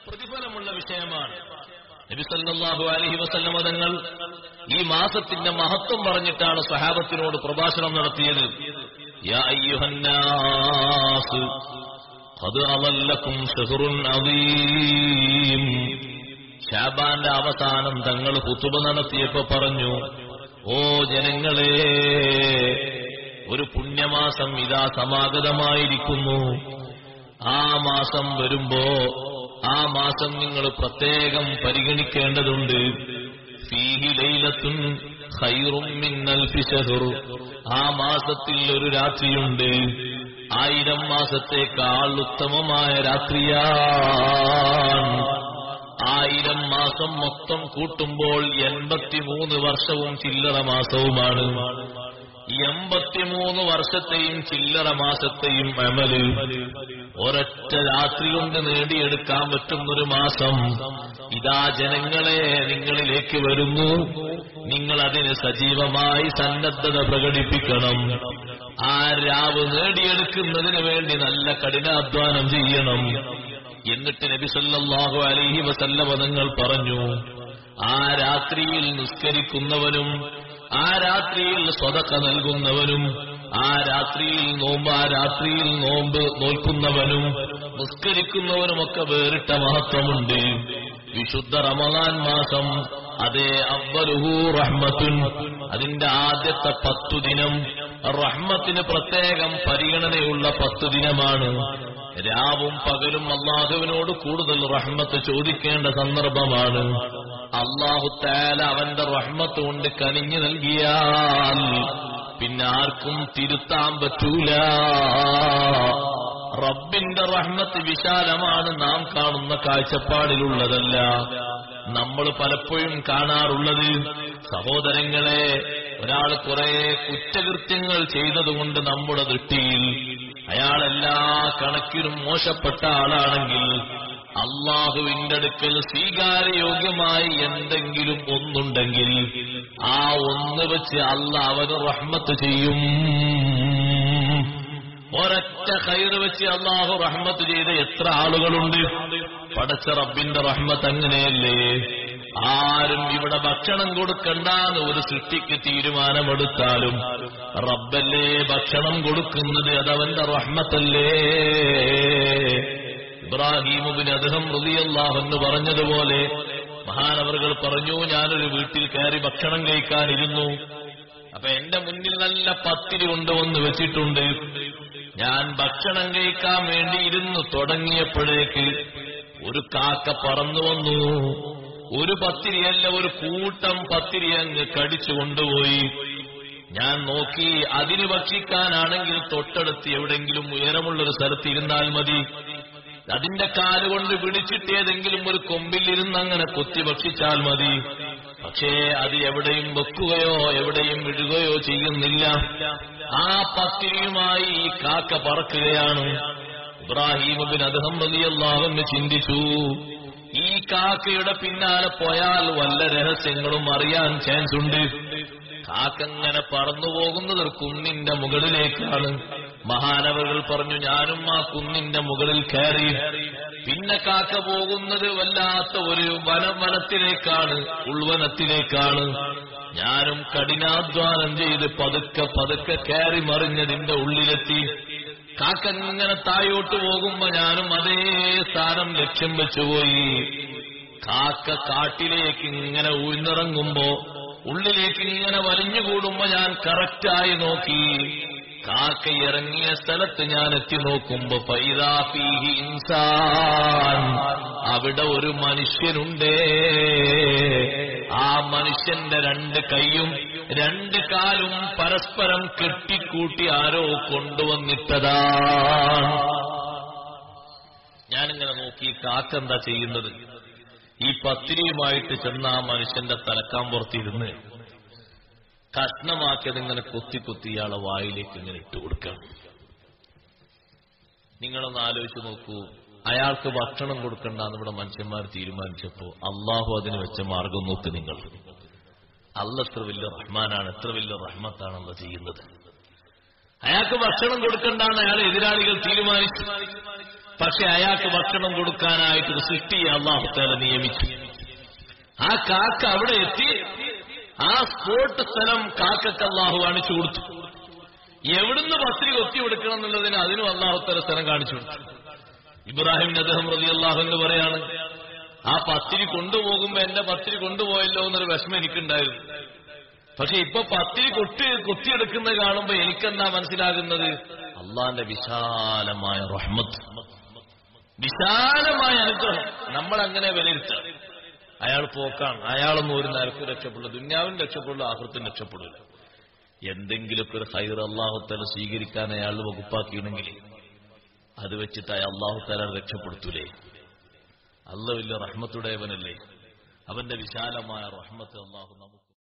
പ്രതിഫലമുള്ള വിഷയമാണ് നബി സല്ലല്ലാഹു അലൈഹി വസല്ലമ തങ്ങൾ ഈ മാസത്തിന്റെ മഹത്വം പറഞ്ഞിട്ടാണ് സഹാബത്തിനോട് പ്രഭാഷണം നടത്തിയത് യാ അയ്യുഹന്നാസ് ഖദ് അളല്ലക്കും ഷഹ്റുൻ അദീം ഷാബാന്റെ അവസാനം തങ്ങൾ കുത്തുബ നടത്തിയപ്പോ പറഞ്ഞു ഓ ജനങ്ങളെ ഒരു പുണ്യമാസം ഇതാ സമാഗതമായിരിക്കുന്നു ആ മാസം വരുമ്പോ ആ മാസം നിങ്ങൾ പ്രത്യേകം പരിഗണിക്കേണ്ടതുണ്ട് ഫീഹി ലൈലത്തുൻ ഖൈറും മിൻ അൽഫി ശഹ്ർ ആ മാസത്തിൽ ഒരു രാത്രിയുണ്ട് ആയിരം മാസത്തേക്കാൾ ഉത്തമമായ രാത്രിയാണ് ആയിരം മാസം മൊത്തം കൂട്ടുമ്പോൾ എൺപത്തിമൂന്ന് വർഷവും ചില്ലറ മാസവുമാണ് എൺപത്തിമൂന്ന് വർഷത്തെയും ചില്ലറ മാസത്തെയും അമല് ഒരൊറ്റ രാത്രി കൊണ്ട് നേടിയെടുക്കാൻ പറ്റുന്നൊരു മാസം ഇതാ ജനങ്ങളെ നിങ്ങളിലേക്ക് വരുന്നു നിങ്ങൾ അതിന് സജീവമായി സന്നദ്ധത പ്രകടിപ്പിക്കണം ആ രാവ് നേടിയെടുക്കുന്നതിന് വേണ്ടി നല്ല കഠിനാധ്വാനം ചെയ്യണം എന്നിട്ട് നബി സല്ലല്ലാഹു അലൈഹി വസല്ലമ തങ്ങൾ പറഞ്ഞു ആ രാത്രിയിൽ നിസ്കരിക്കുന്നവനും ആ രാത്രിയിൽ സ്വതക്ക നൽകുന്നവനും ആ രാത്രിയിൽ നോമ്പ് ആ രാത്രിയിൽ നോമ്പ് നോൽക്കുന്നവനും നിസ്കരിക്കുന്നവനുമൊക്കെ വേറിട്ട മഹത്വമുണ്ട് വിശുദ്ധ റമദാൻ മാസം അതേ അവലുഹു റഹ്മത്തുൻ അതിന്റെ ആദ്യത്തെ പത്തു ദിനം റഹ്മത്തിന് പ്രത്യേകം പരിഗണനയുള്ള പത്തു ദിനമാണ് രാവും പകലും അള്ളാഹുവിനോട് കൂടുതൽ റഹ്മത്ത് ചോദിക്കേണ്ട സന്ദർഭമാണ് അള്ളാഹു താല അവന്റെ റഹ്മത്ത് കൊണ്ട് കനിഞ്ഞു നൽകിയാൽ പിന്നെ ആർക്കും തിരുത്താൻ പറ്റൂല റബ്ബിന്റെ റഹ്മത്ത് വിശാലമാണ് നാം കാണുന്ന കാഴ്ചപ്പാടിലുള്ളതല്ല നമ്മൾ പലപ്പോഴും കാണാറുള്ളത് സഹോദരങ്ങളെ ഒരാൾ കുറെ കുറ്റകൃത്യങ്ങൾ ചെയ്തതുകൊണ്ട് നമ്മുടെ ദൃഷ്ടിയിൽ അയാൾ എല്ലാ കണക്കിലും മോശപ്പെട്ട ആളാണെങ്കിൽ അള്ളാഹുവിന്റെ അടുക്കൽ സ്വീകാര്യയോഗ്യമായി എന്തെങ്കിലും ഒന്നുണ്ടെങ്കിൽ ആ ഒന്ന് വെച്ച് അല്ല അവന് റഹ്മത്ത് ചെയ്യും ഒരൊറ്റ കയറ് വെച്ച് അള്ളാഹു റഹ്മത്ത് ചെയ്ത എത്ര ആളുകളുണ്ട് പടച്ച റബ്ബിന്റെ റഹ്മത്ത് അങ്ങനെയല്ലേ ആരും ഇവിടെ ഭക്ഷണം കൊടുക്കണ്ടെന്ന് ഒരു സൃഷ്ടിക്ക് തീരുമാനമെടുത്താലും റബ്ബല്ലേ ഭക്ഷണം കൊടുക്കുന്നത് അതവന്റെ റഹ്മത്തല്ലേ ഇബ്രാഹിമുബിന് അദ്ദേഹം റുതിയല്ലാഹെന്ന് പറഞ്ഞതുപോലെ മഹാനവറുകൾ പറഞ്ഞു ഞാനൊരു വീട്ടിൽ കയറി ഭക്ഷണം കഴിക്കാനിരുന്നു അപ്പൊ എന്റെ മുന്നിൽ നല്ല പത്തിരി കൊണ്ടുവന്ന് വെച്ചിട്ടുണ്ട് ഞാൻ ഭക്ഷണം കഴിക്കാൻ വേണ്ടി ഇരുന്ന് തുടങ്ങിയപ്പോഴേക്ക് ഒരു കാക്ക പറന്നു വന്നു ഒരു പത്തിരിയല്ല ഒരു കൂട്ടം പത്തിരി അങ്ങ് കടിച്ചു കൊണ്ടുപോയി ഞാൻ നോക്കി അതിന് ഭക്ഷിക്കാനാണെങ്കിൽ തൊട്ടടുത്ത് എവിടെങ്കിലും ഉയരമുള്ളൊരു സ്ഥലത്ത് ഇരുന്നാൽ മതി അതിന്റെ കാലുകൊണ്ട് പിടിച്ചിട്ട് ഏതെങ്കിലും ഒരു കൊമ്പിലിരുന്ന് അങ്ങനെ കൊത്തി ഭക്ഷിച്ചാൽ മതി പക്ഷേ അത് എവിടെയും വെക്കുകയോ എവിടെയും വിടുകയോ ചെയ്യുന്നില്ല ആ പത്തിരിയുമായി ഈ കാക്ക പറക്കുകയാണ് ഇബ്രാഹിമുബിൻ അദ്ദേഹം റളിയല്ലാഹുവിന് ചിന്തിച്ചു ഈ കാക്കയുടെ പിന്നാലെ പോയാൽ വല്ല രഹസ്യങ്ങളും അറിയാൻ ചാൻസ് ഉണ്ട് കാക്കങ്ങനെ പറന്നു പോകുന്നത് ഒരു കുന്നിന്റെ മുകളിലേക്കാണ് മഹാനവകൾ പറഞ്ഞു ഞാനും ആ കുന്നിന്റെ മുകളിൽ കയറി പിന്നെ കാക്ക പോകുന്നത് വല്ലാത്ത ഒരു വനവനത്തിലേക്കാണ് ഉൾവനത്തിലേക്കാണ് ഞാനും കഠിനാധ്വാനം ചെയ്ത് പതുക്കെ പതുക്കെ കയറി മറിഞ്ഞതിന്റെ ഉള്ളിലെത്തി കാക്കങ്ങനെ താഴോട്ട് പോകുമ്പോ ഞാനും അതേ സ്ഥാനം ലക്ഷ്യം വെച്ചുപോയി കാക്ക കാട്ടിലേക്ക് ഇങ്ങനെ ഉയർന്നിറങ്ങുമ്പോ ഉള്ളിലേക്ക് ഇങ്ങനെ വലിഞ്ഞുകൂടുമ്പോ ഞാൻ കറക്റ്റായി നോക്കി കാക്ക ഇറങ്ങിയ സ്ഥലത്ത് ഞാൻ എത്തി നോക്കുമ്പോ ഫൈദാഫീഹി ഇൻസാൻ അവിടെ ഒരു മനുഷ്യനുണ്ടേ ആ മനുഷ്യന്റെ രണ്ട് കൈയും രണ്ട് കാലും പരസ്പരം കെട്ടിക്കൂട്ടി ആരോ കൊണ്ടുവന്നിട്ടതാണ് ഞാനിങ്ങനെ നോക്കി കാക്ക എന്താ ചെയ്യുന്നത് ഈ പത്തിരിയുമായിട്ട് ചെന്ന ആ മനുഷ്യന്റെ തലക്കാൻ പുറത്തിരുന്ന് കഷ്ണമാക്കിയത് ഇങ്ങനെ കുത്തി കുത്തി ഇയാളെ വായിലേക്ക് ഇങ്ങനെ ഇട്ട് കൊടുക്കണം നിങ്ങളൊന്ന് ആലോചിച്ച് നോക്കൂ അയാൾക്ക് ഭക്ഷണം കൊടുക്കണ്ടെന്ന് ഇവിടെ മനുഷ്യന്മാർ തീരുമാനിച്ചപ്പോ അള്ളാഹു അതിന് വെച്ച മാർഗം നോക്ക് നിങ്ങൾ അല്ല എത്ര വലിയ റഹ്മാനാണ് എത്ര വലിയ റഹ്മത്താണല്ലോ ചെയ്യുന്നത് അയാൾക്ക് ഭക്ഷണം കൊടുക്കണ്ടെന്ന് അയാൾ എതിരാളികൾ തീരുമാനിച്ചു പക്ഷെ അയാൾക്ക് ഭക്ഷണം കൊടുക്കാനായിട്ട് ഒരു സൃഷ്ടിയെ അള്ളാഹുത്താല നിയമിച്ചു ആ കാക്ക അവിടെ എത്തി ആ സ്പോട്ട് സ്ഥലം കാക്കക്ക് അള്ളാഹു കാണിച്ചു കൊടുത്തു എവിടുന്ന് പത്രി കൊത്തി കൊടുക്കണം എന്നുള്ളതിന് അതിനും അള്ളാഹുത്തല സ്ഥലം കാണിച്ചു കൊടുത്തു ഇബ്രാഹിം അദ്ദേഹം റതി അള്ളാഹു എന്ന് പറയാണ് ആ പത്തിരി കൊണ്ടുപോകുമ്പോ എന്റെ പത്തിരി കൊണ്ടുപോയല്ലോ എന്നൊരു വിഷമം എനിക്കുണ്ടായിരുന്നു പക്ഷെ ഇപ്പൊ പത്തിരി കൊട്ടി കൊത്തിയെടുക്കുന്നത് കാണുമ്പോ എനിക്കെന്താ മനസ്സിലാകുന്നത് അള്ളാന്റെ വിശാലമായ റഹ്മത്ത് വിശാലമായ അനുഗ്രഹം നമ്മൾ അങ്ങനെ വിലയിരുത്തുക അയാൾ പോക്കാണ് അയാളൊന്നും ഒരു നിരക്ക് രക്ഷപ്പെടുള്ളൂ ദുന്യാവിന് രക്ഷപ്പെടുള്ളൂ ആഹൃത്തിന് രക്ഷപ്പെടില്ല എന്തെങ്കിലുമൊക്കെ ഒരു ഹൈർ അള്ളാഹുത്തല സ്വീകരിക്കാൻ അയാൾ വകുപ്പാക്കിയിണെങ്കിൽ അത് വെച്ചിട്ട് അയാൾ അള്ളാഹുത്തല രക്ഷപ്പെടുത്തൂലേ അല്ല വലിയ റഹ്മത്തുടയവനല്ലേ അവന്റെ വിശാലമായ റഹ്മത്ത് അള്ളാഹു നമുക്ക്